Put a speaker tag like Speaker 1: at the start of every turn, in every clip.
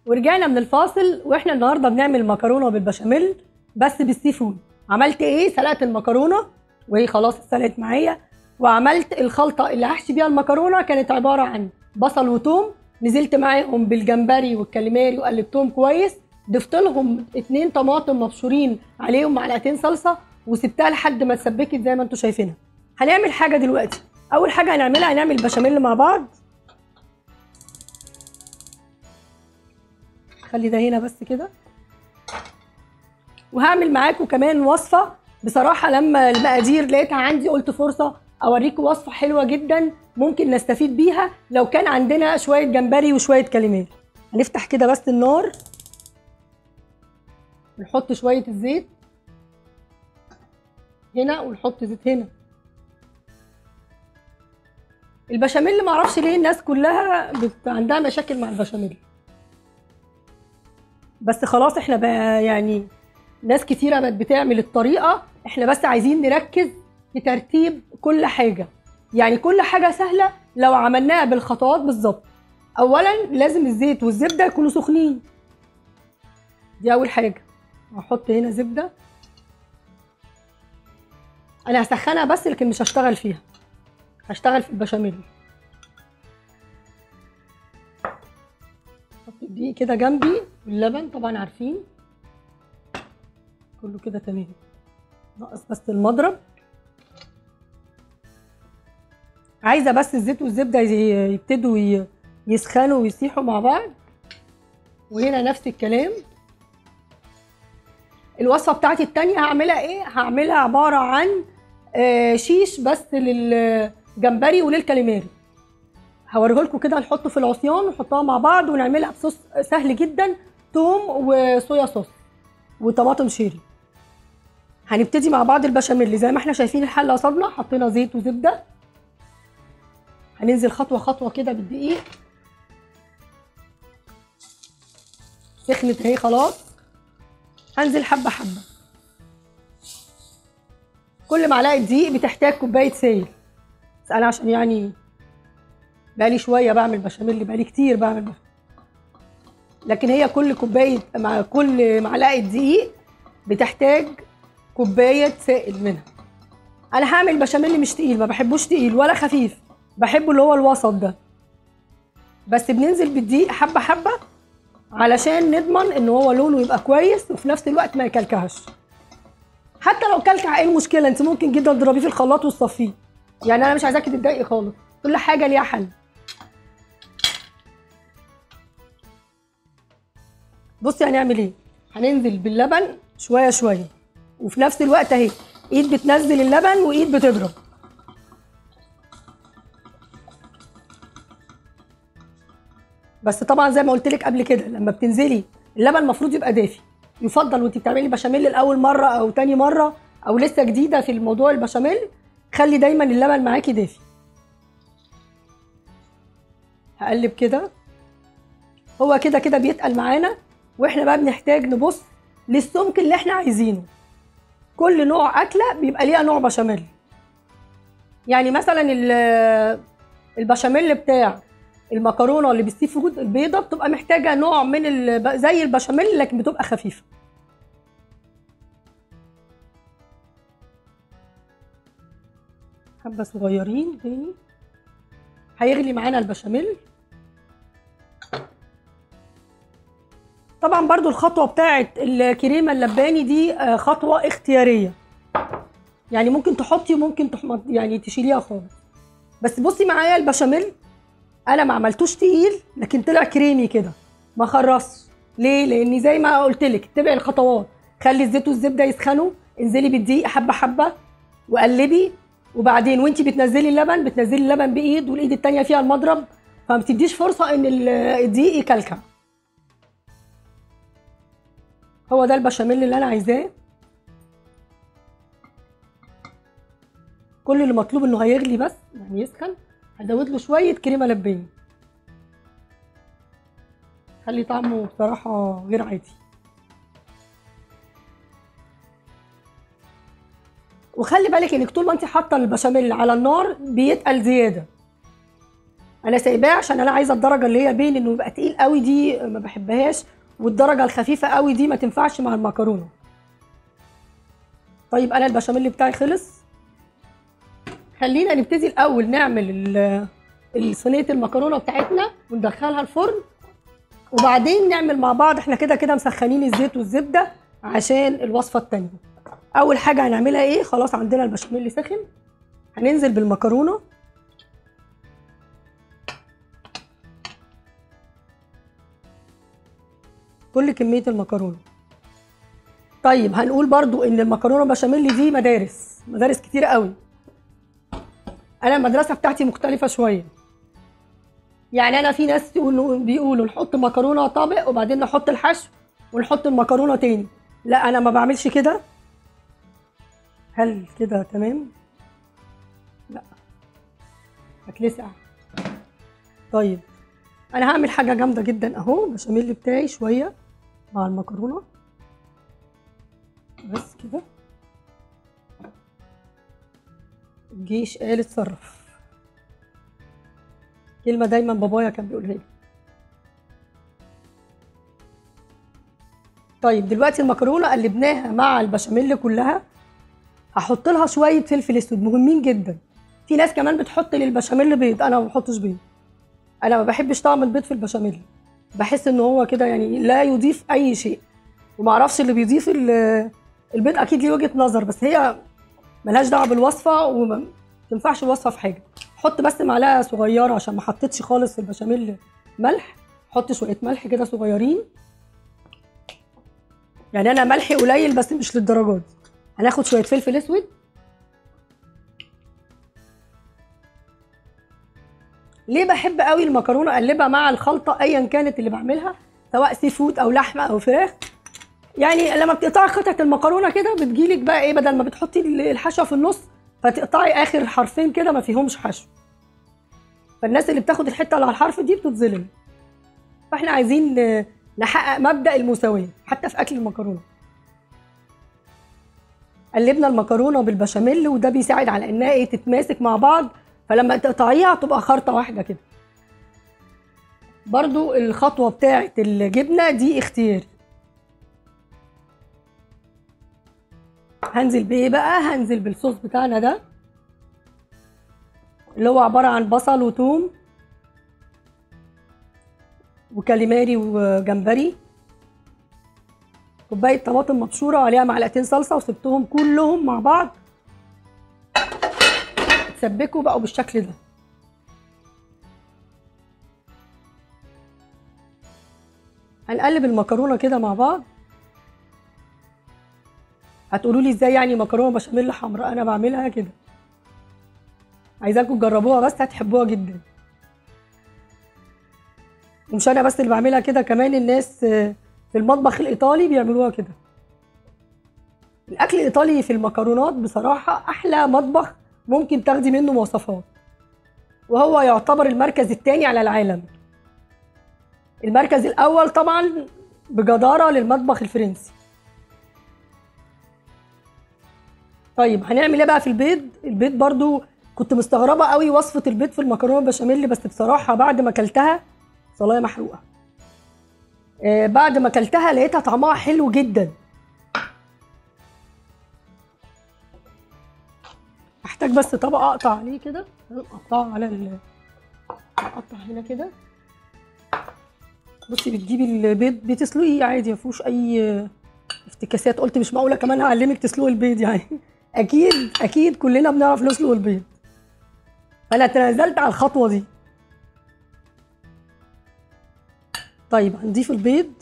Speaker 1: ورجعنا من الفاصل واحنا النهارده بنعمل مكرونه بالبشاميل بس بالسي فود عملت ايه سلقت المكرونه وهي خلاص اتسلقت معايا وعملت الخلطه اللي هحشي بيها المكرونه كانت عباره عن بصل وتوم نزلت معاهم بالجمبري والكاليماري وقلبتهم كويس ضفت لهم اتنين طماطم مبشورين عليهم معلقتين صلصه وسبتها لحد ما اتسبكت زي ما انتم شايفينها هنعمل حاجه دلوقتي اول حاجه هنعملها هنعمل بشاميل مع بعض خلي ده هنا بس كده وهعمل معاكم كمان وصفه بصراحه لما المقادير لقيتها عندي قلت فرصه اوريكم وصفه حلوه جدا ممكن نستفيد بيها لو كان عندنا شويه جمبري وشويه كاليماري هنفتح كده بس النار نحط شويه الزيت هنا ونحط زيت هنا البشاميل معرفش ليه الناس كلها بت... عندها مشاكل مع البشاميل بس خلاص احنا بقى يعني ناس كتيره بقت بتعمل الطريقه احنا بس عايزين نركز في ترتيب كل حاجه يعني كل حاجه سهله لو عملناها بالخطوات بالظبط اولا لازم الزيت والزبده يكونوا سخنين دي اول حاجه هحط هنا زبده انا هسخنها بس لكن مش هشتغل فيها هشتغل في البشاميل احط الدقيق كده جنبي واللبن طبعا عارفين كله كده تمام ناقص بس المضرب عايزه بس الزيت والزبده ي- يبتدوا ي- يسخنوا ويسيحوا مع بعض وهنا نفس الكلام الوصفه بتاعتي التانية هعملها ايه هعملها عباره عن آه، شيش بس للجمبري وللكاليماري هوريه لكم كده نحطه في العصيان ونحطها مع بعض ونعملها بصوص سهل جدا توم وصويا صوص وطماطم شيري هنبتدي مع بعض البشاميل زي ما احنا شايفين الحله قصادنا حطينا زيت وزبده هننزل خطوه خطوه كده بالدقيق سخنت اهي خلاص هنزل حبه حبه كل معلقه دقيق بتحتاج كوبايه سائل بس انا عشان يعني بقالي شويه بعمل بشاميل بقالي كتير بعمل بشاميل لكن هي كل كوبايه مع كل معلقه دقيق بتحتاج كوبايه سائل منها انا هعمل بشاميل مش تقيل ما بحبوش تقيل ولا خفيف بحبه اللي هو الوسط ده بس بننزل بالدقيق حبه حبه علشان نضمن ان هو لونه يبقى كويس وفي نفس الوقت ما يكلكعش حتى لو كلكع ايه المشكله انت ممكن جدا تضربيه في الخلاط وتصفيه يعني انا مش عايزاكي تتضايقي خالص كل حاجه ليها حل بصي هنعمل ايه هننزل باللبن شويه شويه وفي نفس الوقت اهي ايد بتنزل اللبن وايد بتضرب بس طبعا زي ما قلت لك قبل كده لما بتنزلي اللبن المفروض يبقى دافي يفضل وانت بتعملي بشاميل لاول مره او تاني مره او لسه جديده في الموضوع البشاميل خلي دايما اللبن معاكي دافي هقلب كده هو كده كده بيتقل معانا واحنا بقى بنحتاج نبص للسمك اللي احنا عايزينه كل نوع اكله بيبقى ليها نوع بشاميل يعني مثلا ال- البشاميل بتاع المكرونه اللي بالسي فود البيضه بتبقى محتاجه نوع من الب... زي البشاميل لكن بتبقى خفيفه حبه صغيرين تاني هيغلي معانا البشاميل طبعا برضو الخطوه بتاعه الكريمه اللباني دي آه، خطوه اختياريه يعني ممكن تحطي وممكن تحمض يعني تشيليها خالص بس بصي معايا البشاميل انا ما عملتوش تقيل لكن طلع كريمي كده ما خرصش ليه لاني زي ما قلت لك اتبعي الخطوات خلي الزيت والزبده يسخنوا انزلي بالدقيق حبه حبه وقلبي وبعدين وانتي بتنزلي اللبن بتنزلي اللبن بايد والايد التانية فيها المضرب فما بتديش فرصه ان ال- الدقيق يكلكع هو ده البشاميل اللي انا عايزاه كل اللي مطلوب انه هيغلي بس يعني يسخن هزود له شويه كريمه لباني خلي طعمه بصراحه غير عادي وخلي بالك انك طول ما انت حاطه البشاميل على النار بيتقل زياده انا سايباه عشان انا عايزه الدرجه اللي هي بين انه يبقى تقيل قوي دي ما بحبهاش والدرجه الخفيفه قوي دي ما تنفعش مع المكرونه طيب انا البشاميل بتاعي خلص خلينا نبتدي الاول نعمل ال- صينيه المكرونه بتاعتنا وندخلها الفرن وبعدين نعمل مع بعض احنا كده كده مسخنين الزيت والزبده عشان الوصفه التانيه اول حاجه هنعملها ايه خلاص عندنا البشاميل سخن هننزل بالمكرونه كل كميه المكرونه طيب هنقول برضو ان المكرونه بشاميل دي مدارس مدارس كتير قوي انا المدرسه بتاعتي مختلفه شويه يعني انا في ناس تقولوا بيقولوا نحط مكرونه طبق وبعدين نحط الحشو ونحط المكرونه تاني لا انا ما بعملش كده هل كده تمام لا هتلسع طيب انا هعمل حاجه جامده جدا اهو بشاميل بتاعي شويه مع المكرونه بس كده الجيش قال اتصرف كلمة دايما بابايا كان بيقولها لي طيب دلوقتي المكرونة قلبناها مع البشاميل كلها هحط لها شوية فلفل اسود مهمين جدا في ناس كمان بتحط للبشاميل بيض انا ما بحطش بيض انا ما بحبش طعم البيض في البشاميل بحس ان هو كده يعني لا يضيف اي شيء وما اعرفش اللي بيضيف ال- البيض اكيد ليه وجهة نظر بس هي ملهاش دعوه بالوصفه وما تنفعش الوصفه في حاجه حط بس معلقه صغيره عشان ما حطيتش خالص في البشاميل ملح حط شويه ملح كده صغيرين يعني انا ملحي قليل بس مش للدرجه دي هناخد شويه فلفل اسود ليه بحب قوي المكرونه اقلبها مع الخلطه ايا كانت اللي بعملها سواء سي فود او لحمه او فراخ يعني لما بتقطعي قطعه المكرونه كده بتجيلك بقى ايه بدل ما بتحطي الحشوه في النص فتقطعي اخر حرفين كده ما فيهمش حشو فالناس اللي بتاخد الحته اللي على الحرف دي بتتظلم فاحنا عايزين ن- نحقق مبدا المساواه حتى في اكل المكرونه قلبنا المكرونه بالبشاميل وده بيساعد على انها ايه تتماسك مع بعض فلما تقطعيها تبقى خرطه واحده كده برضو الخطوه بتاعه الجبنه دي اختياري هنزل بايه بقى هنزل بالصوص بتاعنا ده اللي هو عباره عن بصل وثوم وكاليماري وجمبري كوبايه طماطم مبشوره وعليها معلقتين صلصه وسبتهم كلهم مع بعض اتسبكوا بقوا بالشكل ده هنقلب المكرونه كده مع بعض هتقولوا لي ازاي يعني مكرونه بشاميل حمراء انا بعملها كده عايزاكم تجربوها بس هتحبوها جدا ومش انا بس اللي بعملها كده كمان الناس آه، في المطبخ الايطالي بيعملوها كده الاكل الايطالي في المكرونات بصراحه احلى مطبخ ممكن تاخدي منه مواصفات وهو يعتبر المركز الثاني على العالم المركز الاول طبعا بجداره للمطبخ الفرنسي طيب هنعمل ايه بقى في البيض البيض برضو كنت مستغربه قوي وصفه البيض في المكرونه بشاميل بس بصراحه بعد ما اكلتها صلايه محروقه آه بعد ما اكلتها لقيتها طعمها حلو جدا احتاج بس طبق اقطع عليه كده اقطعه على ال اقطع هنا كده بصي بتجيبي البيض بتسلقيه عادي ما فيهوش اي افتكاسات قلت مش معقوله كمان هعلمك تسلقي البيض يعني اكيد اكيد كلنا بنعرف نسلق البيض انا تنازلت على الخطوه دي طيب هنضيف البيض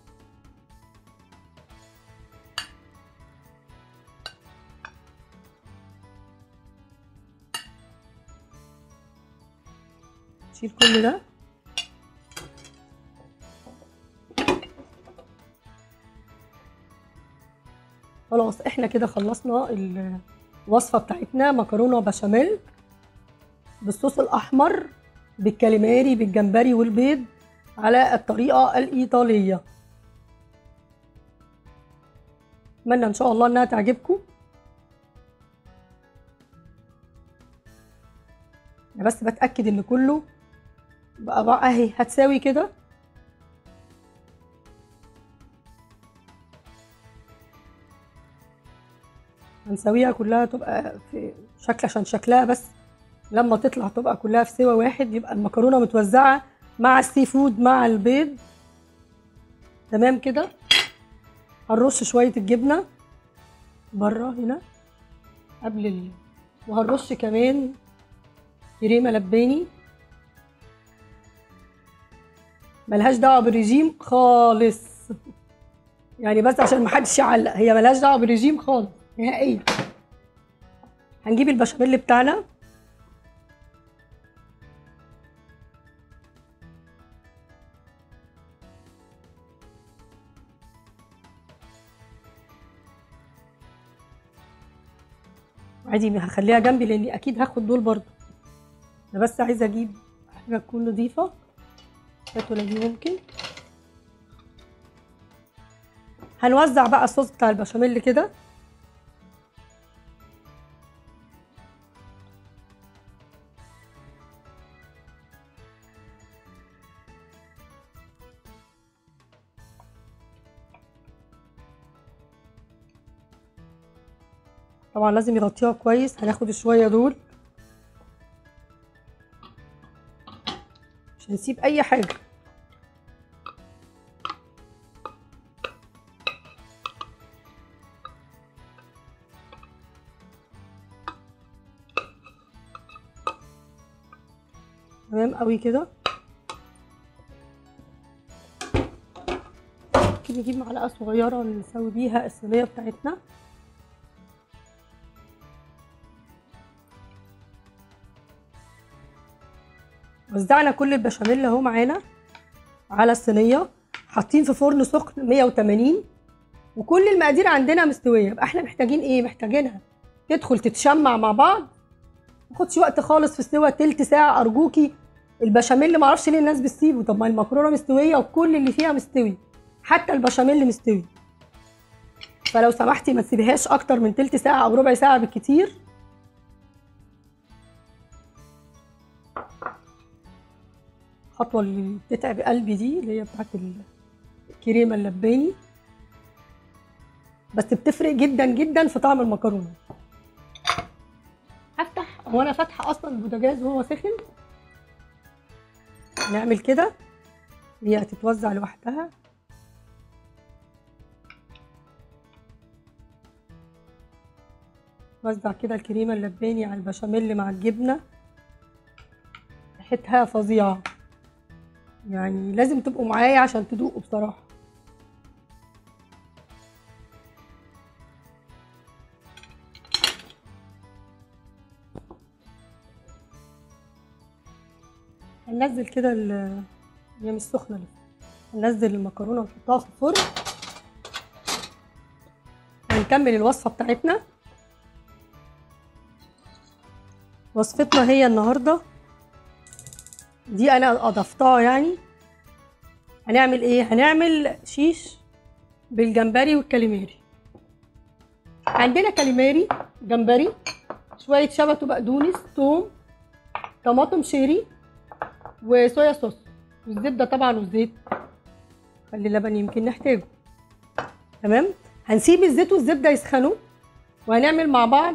Speaker 1: نشيل كل ده خلاص احنا كده خلصنا الوصفه بتاعتنا مكرونه بشاميل بالصوص الاحمر بالكاليماري بالجمبري والبيض على الطريقه الايطاليه اتمنى ان شاء الله انها تعجبكم انا بس بتاكد ان كله بقى بقى اهي هتساوي كده هنسويها كلها تبقى في شكل عشان شكلها بس لما تطلع تبقى كلها في سوا واحد يبقى المكرونه متوزعه مع السي فود مع البيض تمام كده هنرش شويه الجبنه بره هنا قبل ال... وهنرش كمان كريمه لباني ملهاش دعوه بالرجيم خالص يعني بس عشان محدش يعلق هي ملهاش دعوه بالرجيم خالص نهائيا هنجيب البشاميل بتاعنا عادي هخليها جنبي لاني اكيد هاخد دول برضو انا بس عايزه اجيب حاجه تكون نظيفه السباتولا دي ممكن هنوزع بقى الصوص بتاع البشاميل كده طبعا لازم يغطيها كويس هناخد شويه دول مش هنسيب اي حاجه تمام قوي كده ممكن نجيب معلقه صغيره نسوي بيها الصينيه بتاعتنا وزعنا كل البشاميل اهو معانا على الصينيه حاطين في فرن سخن 180 وكل المقادير عندنا مستويه يبقى احنا محتاجين ايه محتاجينها تدخل تتشمع مع بعض ما تاخدش وقت خالص في السوا تلت ساعه ارجوكي البشاميل ما اعرفش ليه الناس بتسيبه طب ما المكرونه مستويه وكل اللي فيها مستوي حتى البشاميل مستوي فلو سمحتي ما تسيبيهاش اكتر من تلت ساعه او ربع ساعه بالكتير الخطوه اللي بتتعب قلبي دي اللي هي بتاعت الكريمه اللباني بس بتفرق جدا جدا في طعم المكرونه هفتح هو انا فاتحه اصلا البوتاجاز وهو سخن نعمل كده هي هتتوزع لوحدها وزع كده الكريمه اللباني على البشاميل مع الجبنه ريحتها فظيعه يعني لازم تبقوا معايا عشان تدوقوا بصراحه هننزل كده ال- هي مش سخنه لسه هننزل المكرونه ونحطها في الفرن هنكمل الوصفه بتاعتنا وصفتنا هي النهارده دي انا اضفتها يعني هنعمل ايه هنعمل شيش بالجمبري والكاليماري عندنا كاليماري جمبري شويه شبت وبقدونس توم طماطم شيري وصويا صوص والزبده طبعا والزيت خلي اللبن يمكن نحتاجه تمام هنسيب الزيت والزبده يسخنوا وهنعمل مع بعض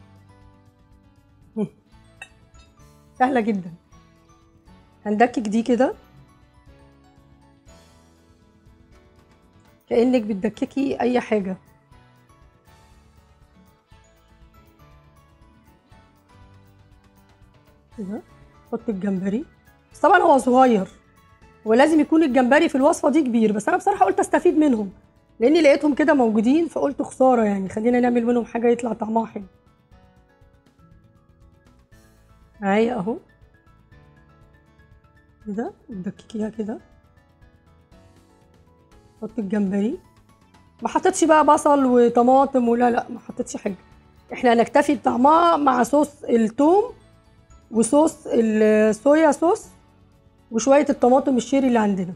Speaker 1: سهله جدا هندكك دي كده كانك بتدككي اي حاجه كده حط الجمبري بس طبعا هو صغير ولازم يكون الجمبري في الوصفه دي كبير بس انا بصراحه قلت استفيد منهم لاني لقيتهم كده موجودين فقلت خساره يعني خلينا نعمل منهم حاجه يطلع طعمها حلو معايا اهو كده تدككيها كده حط الجمبري ما حطيتش بقى بصل وطماطم ولا لا ما حطيتش حاجه احنا هنكتفي بطعمها مع صوص الثوم وصوص الصويا صوص وشويه الطماطم الشيري اللي عندنا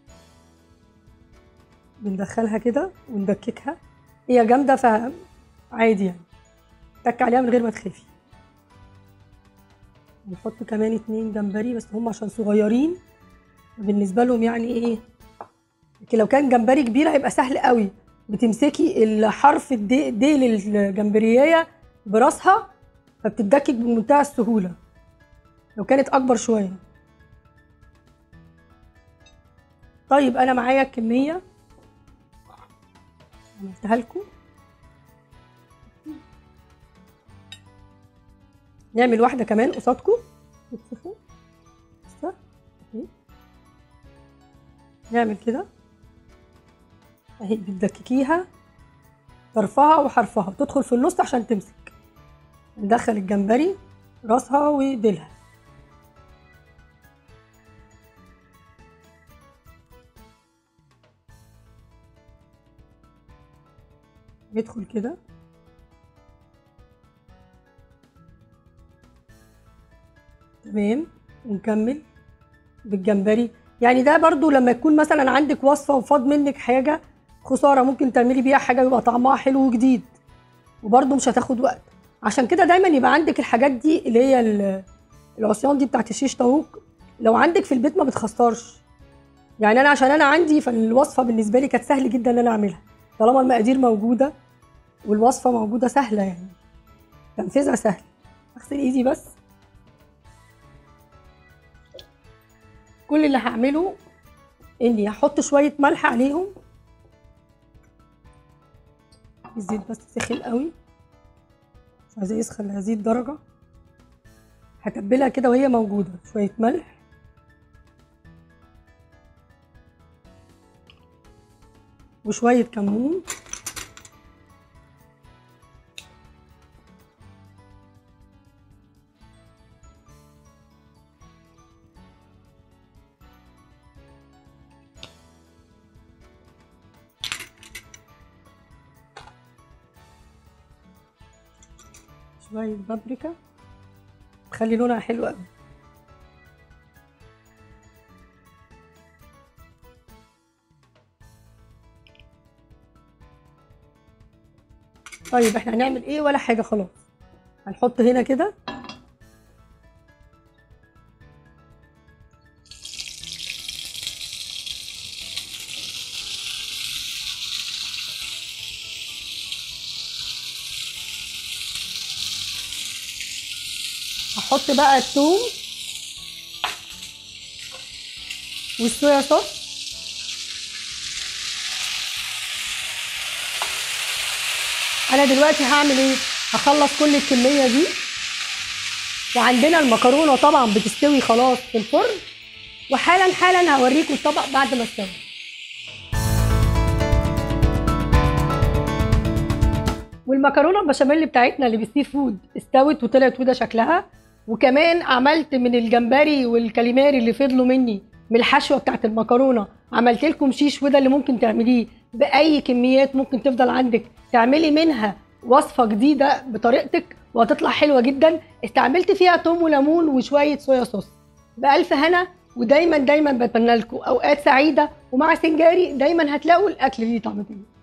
Speaker 1: بندخلها كده وندككها هي جامده فعادي يعني تك عليها من غير ما تخافي نحط كمان اتنين جمبري بس هم عشان صغيرين بالنسبه لهم يعني ايه لكن لو كان جمبري كبير هيبقى سهل قوي بتمسكي الحرف الدي ديل الجمبريايه براسها فبتدكك بمنتهى السهوله لو كانت اكبر شويه طيب انا معايا كميه عملتها لكم نعمل واحده كمان قصادكم بصوا بصوا اهي نعمل كده اهي بتدككيها طرفها وحرفها تدخل في النص عشان تمسك ندخل الجمبري راسها وديلها يدخل كده تمام ونكمل بالجمبري يعني ده برضو لما يكون مثلا عندك وصفة وفاض منك حاجة خسارة ممكن تعملي بيها حاجة يبقى طعمها حلو وجديد وبرضو مش هتاخد وقت عشان كده دايما يبقى عندك الحاجات دي اللي هي ال- العصيان دي بتاعت الشيش طاووق لو عندك في البيت ما بتخسرش يعني انا عشان انا عندي فالوصفة بالنسبة لي كانت سهل جدا ان انا اعملها طالما المقادير موجودة والوصفة موجودة سهلة يعني تنفيذها سهل اغسل ايدي بس كل اللي هعمله اني هحط شويه ملح عليهم الزيت بس سخن قوي مش عايزاه يسخن لهذه الدرجه هتبلها كده وهي موجوده شويه ملح وشويه كمون شويه بابريكا تخلي لونها حلو قوي طيب احنا هنعمل ايه ولا حاجه خلاص هنحط هنا كده هحط بقى الثوم والصويا صوص انا دلوقتي هعمل ايه هخلص كل الكميه دي وعندنا المكرونه طبعا بتستوي خلاص في الفرن وحالا حالا هوريكم الطبق بعد ما استوي والمكرونه البشاميل بتاعتنا اللي بالسي فود استوت وطلعت وده شكلها وكمان عملت من الجمبري والكاليماري اللي فضلوا مني من الحشوه بتاعت المكرونه عملت لكم شيش وده اللي ممكن تعمليه باي كميات ممكن تفضل عندك تعملي منها وصفه جديده بطريقتك وهتطلع حلوه جدا استعملت فيها توم وليمون وشويه صويا صوص بالف هنا ودايما دايما بتمنى لكم اوقات سعيده ومع سنجاري دايما هتلاقوا الاكل ليه طعم تاني